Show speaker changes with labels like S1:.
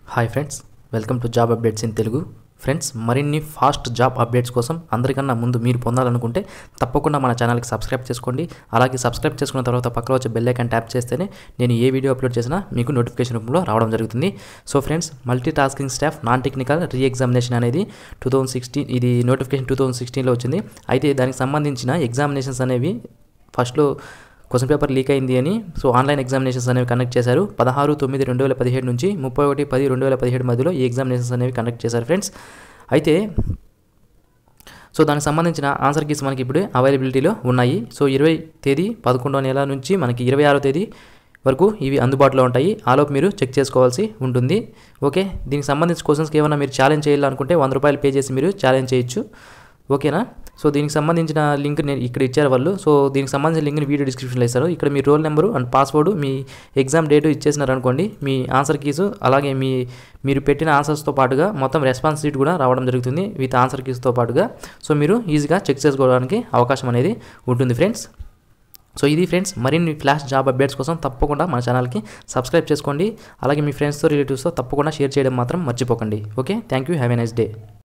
S1: hi friends welcome to job updates in Telugu friends మరిన్ని fast job updates కోసం అందరికన్నా ముందు మీరు పొందాలనుకుంటే తప్పకుండా మన ఛానల్కి సబ్స్క్రైబ్ చేసుకోండి అలాగే సబ్స్క్రైబ్ చేసుకున్న తర్వాత పక్కన వచ్చే బెల్ ఐకాన్ ట్యాప్ చేస్తేనే నేను ఏ వీడియో అప్లోడ్ చేసినా మీకు నోటిఫికేషన్ రూపంలో రావడం జరుగుతుంది so friends multitasking staff non technical re examination అనేది టూ థౌజండ్ సిక్స్టీన్ ఇది నోటిఫికేషన్ టూ థౌజండ్ సిక్స్టీన్లో వచ్చింది అయితే దానికి సంబంధించిన ఎగ్జామినేషన్స్ అనేవి ఫస్ట్లో క్వశ్చన్ పేపర్ లీక్ అయింది అని సో ఆన్లైన్ ఎగ్జామినేషన్స్ అనేవి కండక్ట్ చేశారు పదహారు తొమ్మిది రెండు వేల పదిహేడు నుంచి ముప్పై ఒకటి పది రెండు వేల పదిహేడు మధ్యలో ఈ ఎగ్జామినేషన్స్ అనేవి కండక్ట్ చేశారు ఫ్రెండ్స్ అయితే సో దానికి సంబంధించిన ఆన్సర్ కీస్ మనకి ఇప్పుడు అవైలబిలిటీలో ఉన్నాయి సో ఇరవై తేదీ పదకొండో నెల నుంచి మనకి ఇరవై ఆరో తేదీ వరకు ఇవి అందుబాటులో ఉంటాయి ఆలోపు మీరు చెక్ చేసుకోవాల్సి ఉంటుంది ఓకే దీనికి సంబంధించిన క్వశ్చన్స్కి ఏమైనా మీరు ఛాలెంజ్ చేయాలనుకుంటే వంద రూపాయలు పే చేసి మీరు ఛాలెంజ్ చేయొచ్చు ఓకేనా సో దీనికి సంబంధించిన లింక్ నేను ఇక్కడ ఇచ్చారు వాళ్ళు సో దీనికి సంబంధించిన లింక్ని వీడియో డిస్క్రిప్షన్లో ఇస్తారు ఇక్కడ మీ రోల్ నెంబరు అండ్ పాస్వర్డ్ మీ ఎగ్జామ్ డేట్ ఇచ్చేసినారు అనుకోండి మీ ఆన్సర్ కీస్ అలాగే మీ మీరు పెట్టిన ఆన్సర్స్తో పాటుగా మొత్తం రెస్పాన్స్ షీట్ కూడా రావడం జరుగుతుంది విత్ ఆన్సర్ కీస్తో పాటుగా సో మీరు ఈజీగా చెక్ చేసుకోవడానికి అవకాశం అనేది ఉంటుంది ఫ్రెండ్స్ సో ఇది ఫ్రెండ్స్ మరిన్ని ఫ్లాష్ జాబ్ అప్డేట్స్ కోసం తప్పకుండా మన ఛానల్కి సబ్స్క్రైబ్ చేసుకోండి అలాగే మీ ఫ్రెండ్స్తో రిలేటివ్స్తో తప్పకుండా షేర్ చేయడం మాత్రం మర్చిపోకండి okay thank you have a nice day